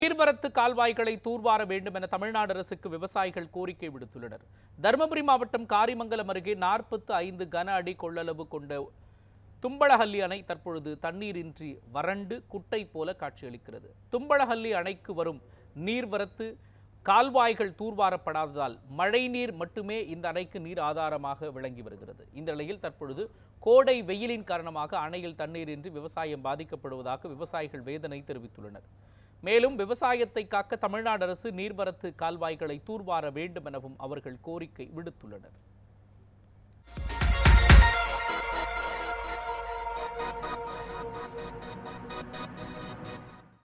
நீர்வரத்து கால்வாய்களை தூர்வார வேண்டும் என தமிழ்நாடு அரசுக்கு விவசாயிகள் கோரிக்கை விடுத்துள்ளனர் தருமபுரி மாவட்டம் காரிமங்கலம் அருகே நாற்பத்து ஐந்து கன அடி கொள்ளளவு கொண்ட தும்பளஹல்லி அணை தற்பொழுது தண்ணீரின்றி வறண்டு குட்டை போல காட்சியளிக்கிறது தும்பளஹல்லி அணைக்கு வரும் நீர்வரத்து கால்வாய்கள் தூர்வாரப்படாததால் மழைநீர் மட்டுமே இந்த அணைக்கு நீர் ஆதாரமாக விளங்கி வருகிறது இந்த நிலையில் தற்பொழுது கோடை வெயிலின் காரணமாக அணையில் தண்ணீரின்றி விவசாயம் பாதிக்கப்படுவதாக விவசாயிகள் வேதனை தெரிவித்துள்ளனர் மேலும் விவசாயத்தை காக்க தமிழ்நாடு அரசு நீர்வரத்து கால்வாய்களை தூர்வார வேண்டும் எனவும் அவர்கள் கோரிக்கை விடுத்துள்ளனர்